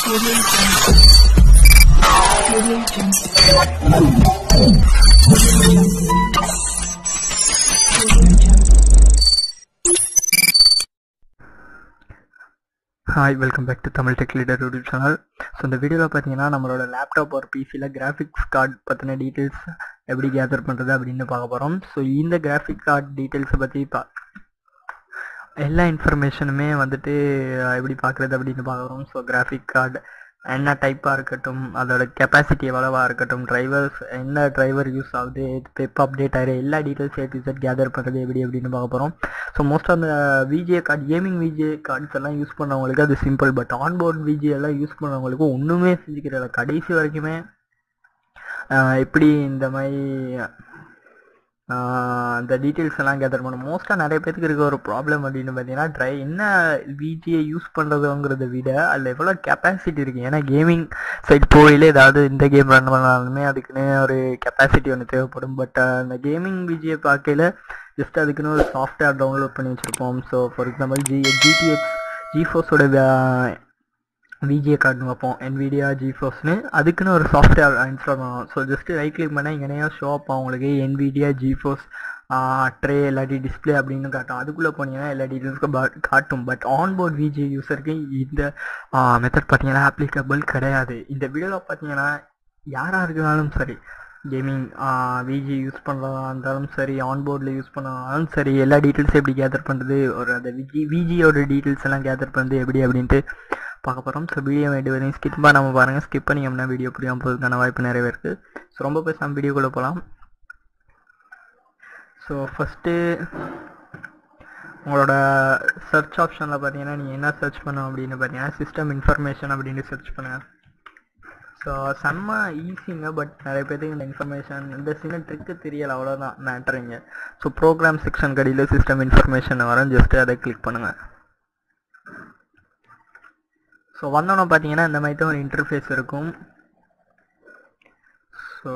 hi welcome back to Tamil tech leader YouTube channel so இந்த வீடியோவில் பார்த்தீங்கன்னா நம்மளோட லேப்டாப் ஒரு பிசியில் கிராஃபிக்ஸ் கார்டு பற்றின டீட்டெயில்ஸ் எப்படி கேதர் பண்ணுறது அப்படின்னு பார்க்க போகிறோம் ஸோ இந்த கிராஃபிக் கார்டு டீட்டெயில்ஸை பற்றி பா எல்லா இன்ஃபர்மேஷனுமே வந்துட்டு அஹ், எப்படி பார்க்குறது அப்படின்னு பார்க்குறோம் ஸோ கிராஃபிக் கார்டு என்ன டைப்பாக இருக்கட்டும் அதோட கெப்பாசிட்டி எவ்வளவா இருக்கட்டும் டிரைவர்ஸ் என்ன டிரைவர் யூஸ் ஆகுது பெப் அப்டேட் ஆகிற எல்லா details A to Z gather பண்ணுறது எப்படி அப்படின்னு பார்க்க போகிறோம் ஸோ மோஸ்ட் ஆஃப் அந்த VG card gaming VG cards எல்லாம் யூஸ் பண்ணவங்களுக்கு அது சிம்பிள் பட் ஆன்போர்ட் விஜே எல்லாம் யூஸ் பண்ணவங்களுக்கு ஒன்றுமே செஞ்சுக்கிறதில்ல கடைசி வரைக்குமே ஆஹ் எப்படி இந்த மாதிரி ஆஹ் அந்த டீட்டெயில்ஸ் எல்லாம் கேதர் பண்ணும் மோஸ்ட்டாக நிறைய பேருக்கு இருக்க ஒரு ப்ராப்ளம் அப்படின்னு பார்த்தீங்கன்னா ட்ரை என்ன விஜியை யூஸ் பண்ணுறதுங்கிறத விட அதில் எவ்வளோ கெப்பாசிட்டி இருக்குது ஏன்னா கேமிங் சைட் போயில ஏதாவது இந்த கேம் ரன் பண்ணாலுமே அதுக்குன்னு ஒரு கெப்பாசிட்டி ஒன்று தேவைப்படும் பட் அந்த கேமிங் விஜியை பார்க்கையில ஜஸ்ட் அதுக்குன்னு ஒரு சாஃப்ட்வேர் டவுன்லோட் பண்ணி வச்சுருப்போம் so for example G GTX ஜிஃபோஸோட விஜிஏ கார்டுன்னு வைப்போம் NVIDIA ஜிஃபோர்ஸ்னு அதுக்குன்னு ஒரு சாஃப்ட்வேர் இன்ஸ்டால் பண்ணுவோம் ஸோ ஜஸ்ட் ரைட் கிளிக் பண்ணால் இங்கேனையா ஷோ அப் உங்களுக்கு NVIDIA ஜிஃபோர்ஸ் ட்ரே இல்லாட்டி டிஸ்ப்ளே அப்படின்னு காட்டும் அதுக்குள்ளே போனீங்கன்னா எல்லா டீட்டெயில்ஸ்க்கும் காட்டும் பட் ஆன்போர்ட் விஜே யூஸருக்கு இந்த மெத்தட் பார்த்தீங்கன்னா ஆப்ளிகபிள் கிடையாது இந்த வீடியோவில் பார்த்தீங்கன்னா யாராக இருந்தாலும் சரி கேமிங் விஜி யூஸ் பண்ணுறதா இருந்தாலும் சரி ஆன்போர்டில் யூஸ் பண்ணாலும் சரி எல்லா டீட்டெயில்ஸும் எப்படி கேதர் பண்ணுறது ஒரு அந்த விஜி விஜியோட டீட்டெயில்ஸ் எல்லாம் கேதர் பண்ணுறது எப்படி அப்படின்ட்டு பார்க்க போகிறோம் ஸோ வீடியோ வேண்டிய வரையும் ஸ்கிப் பண்ணாம பாருங்கள் ஸ்கிப் பண்ணிங்கன்னா வீடியோ புரியாமல் போகிறதுக்கான வாய்ப்பு நிறையவே இருக்குது ஸோ ரொம்ப பேசாமல் வீடியோக்குள்ளே போகலாம் ஸோ ஃபஸ்ட்டு உங்களோட சர்ச் ஆப்ஷனில் பார்த்தீங்கன்னா நீங்கள் என்ன சர்ச் பண்ணணும் அப்படின்னு பார்த்தீங்கன்னா சிஸ்டம் இன்ஃபர்மேஷன் அப்படின்னு சர்ச் பண்ணுங்கள் ஸோ செம்ம ஈஸிங்க பட் நிறைய பேருக்கு இந்த இன்ஃபர்மேஷன் இந்த சின்ன ட்ரிக்கு தெரியல அவ்வளோதான் மேட்ருங்க ஸோ ப்ரோக்ராம் செக்ஷன் கடியில் சிஸ்டம் இன்ஃபர்மேஷன் வரும் ஜஸ்ட்டு அதை கிளிக் பண்ணுங்கள் ஸோ வந்தோன்னே பார்த்தீங்கன்னா இந்த மாதிரி தான் ஒரு இன்டர்ஃபேஸ் இருக்கும் ஸோ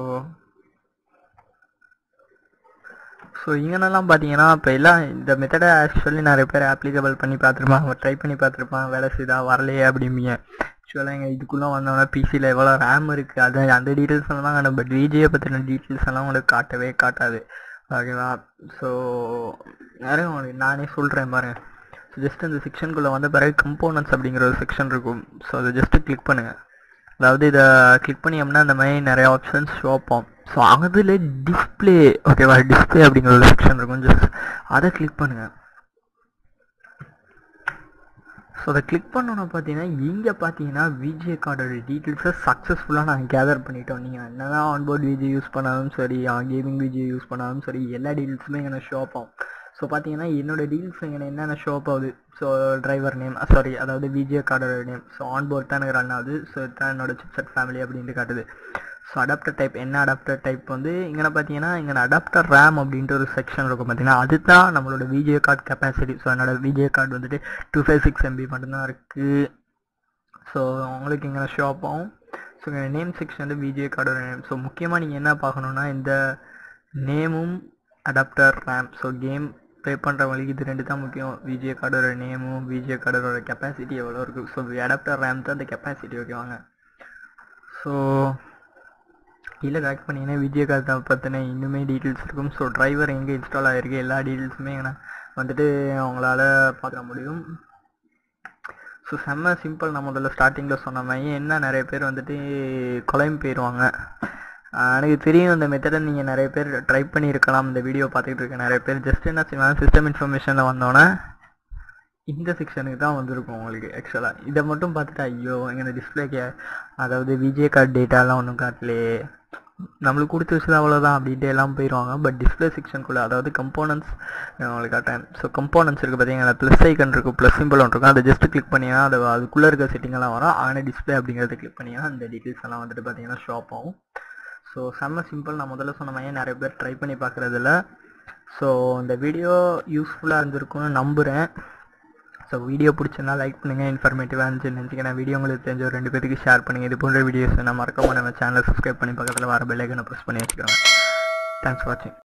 ஸோ இங்கனெல்லாம் பார்த்தீங்கன்னா இப்போ எல்லாம் இந்த மெத்தடை ஆக்சுவலி நிறைய பேர் அப்ளிகபிள் பண்ணி பார்த்துருப்பாங்க ட்ரை பண்ணி பார்த்துருப்பான் வேலை செய்தா வரலையே அப்படிம்பீங்க ஆக்சுவலாக எங்கள் இதுக்குள்ளே வந்தோன்னா பிசியில் எவ்வளோ ரேம் இருக்குது அது அந்த டீட்டெயில்ஸ் எல்லாம் காணும் பட் விஜயை பற்றின டீட்டெயில்ஸ் எல்லாம் உங்களுக்கு காட்டவே காட்டாது ஓகேவா ஸோ நிறைய உங்களுக்கு நானே சொல்கிறேன் பாருங்க ஸோ ஜஸ்ட் அந்த செக்ஷனுக்குள்ளே வந்த பிறகு கம்போனன்ட்ஸ் அப்படிங்கிற ஒரு செக்ஷன் இருக்கும் ஸோ அதை ஜஸ்ட்டு கிளிக் பண்ணுங்கள் அதாவது இதை கிளிக் பண்ணியோம்னா இந்த மாதிரி நிறைய ஆப்ஷன்ஸ் ஷோ ஆகும் ஸோ அதில் டிஸ்ப்ளே ஓகேவா டிஸ்ப்ளே அப்படிங்கிற ஒரு செக்ஷன் இருக்கும் ஜஸ்ட் அதை கிளிக் பண்ணுங்கள் ஸோ அதை கிளிக் பண்ணோன்னா பார்த்தீங்கன்னா இங்கே பார்த்தீங்கன்னா விஜே கார்டோட டீட்டெயில்ஸை சக்ஸஸ்ஃபுல்லாக நாங்கள் கேதர் பண்ணிட்டோம் நீங்கள் என்னதான் ஆன்போர்ட் விஜே யூஸ் பண்ணாலும் சரி கேமிங் விஜே யூஸ் பண்ணாலும் சரி எல்லா டீட்டெயில்ஸுமே இங்கே ஷோ ஆகும் ஸோ பார்த்தீங்கன்னா என்னோட டீல்ஸ் இங்கே என்னென்ன ஷோ அப் ஆகுது ஸோ டிரைவர் நேம் சாரி அதாவது விஜே கார்டோட நேம் ஸோ ஆன்போர்ட் தான் எனக்கு ரன் ஆகுது ஸோ தான் என்னோட சிப்செட் ஃபேமிலி அப்படின்ட்டு காட்டுது ஸோ அடாப்டர் டைப் என்ன அடாப்டர் டைப் வந்து இங்கே பார்த்தீங்கன்னா இங்கே அடாப்டர் ரேம் அப்படின்ட்டு ஒரு செக்ஷன் இருக்கும் பார்த்தீங்கன்னா அதுதான் நம்மளோட விஜே கார்டு கெப்பாசிட்டி ஸோ என்னோட விஜே கார்டு வந்துட்டு டூ ஃபைவ் சிக்ஸ் எம்பி மட்டும்தான் இருக்குது ஸோ உங்களுக்கு இங்கே ஷோ ஆகும் ஸோ இங்கே நேம் செக்ஷன் வந்து விஜே கார்டோட நேம் ஸோ முக்கியமாக நீங்கள் என்ன பார்க்கணுன்னா இந்த நேமும் adapter RAM so game play பண்ணுறவங்களுக்கு இது ரெண்டு தான் முக்கியம் விஜே கார்டோட நேமும் விஜே கார்டோட கெப்பாசிட்டி எவ்வளோ இருக்குது ஸோ அடாப்டர் ரேம் தான் அந்த கெப்பாசிட்டி ஓகேவாங்க ஸோ கீழே கரெக்ட் பண்ணிங்கன்னா விஜய கார்டை பற்றின இன்னுமே டீட்டெயில்ஸ் இருக்கும் ஸோ டிரைவர் எங்கே இன்ஸ்டால் ஆகிருக்கு எல்லா டீட்டெயில்ஸுமே எங்கன்னா வந்துட்டு அவங்களால பார்க்க முடியும் ஸோ செம்ம சிம்பிள் நான் முதல்ல ஸ்டார்டிங்கில் சொன்ன மாதிரி என்ன நிறைய பேர் வந்துட்டு குழம்பு போயிடுவாங்க ஆஹ் எனக்கு தெரியும் இந்த மெத்தடை நீங்கள் நிறைய பேர் ட்ரை பண்ணியிருக்கலாம் இந்த வீடியோ பார்த்துக்கிட்டு இருக்க நிறைய பேர் ஜஸ்ட் என்ன செய்வாங்க சிஸ்டம் இன்ஃபர்மேஷனில் வந்தோன்னே இந்த செக்ஷனுக்கு தான் வந்திருக்கும் உங்களுக்கு ஆக்சுவலாக இதை மட்டும் பார்த்துட்டு ஐயோ எங்கள் டிஸ்பிளேக்கு அதாவது விஜே கார்டு டேட்டாலாம் ஒன்றும் காட்டலையே நம்மளுக்கு கொடுத்து வச்சது அவ்வளோதான் அப்படின்ட்டு எல்லாம் போயிடுவாங்க பட் டிஸ்பிளே செக்ஷனுக்குள்ளே அதாவது கம்போனன்ட்ஸ் உங்களுக்கு காட்டேன் ஸோ கம்போனன்ட்ஸ் இருக்குது பார்த்தீங்கன்னா ப்ளஸ் ஐக்கன் இருக்கும் ப்ளஸ் சிம்பிள் ஒன்று இருக்கும் அதை ஜஸ்ட் கிளிக் பண்ணிங்கன்னா அது அதுக்குள்ளே இருக்க செட்டிங் எல்லாம் வரும் ஆனால் டிஸ்பிளே அப்படிங்கிறத கிளிக் பண்ணிங்கன்னா அந்த டீட்டெயில்ஸ் எல்லாம் வந்துட்டு பார்த்தீங்கன்னா ஷாப் ஆகும் ஸோ செம்ம சிம்பிள் நான் முதல்ல சொன்ன மாதிரி நிறைய பேர் ட்ரை பண்ணி பார்க்குறதில்ல ஸோ இந்த வீடியோ யூஸ்ஃபுல்லாக இருந்திருக்கும்னு நம்புகிறேன் ஸோ வீடியோ பிடிச்சிருந்தா லைக் பண்ணுங்கள் இன்ஃபர்மேட்டிவாக இருந்துச்சுன்னு நினச்சிக்கிறேன் வீடியோ உங்களுக்கு தெரிஞ்ச ஒரு ரெண்டு பேருக்கு ஷேர் பண்ணுங்கள் இது போன்ற வீடியோஸ் நான் மறக்காம நம்ம சேனலை சப்ஸ்கிரைப் பண்ணி பக்கத்தில் வர பெல்லைக்கனை ப்ரெஸ் பண்ணி வச்சுக்கோங்க தேங்க்ஸ் ஃபார் வாட்சிங்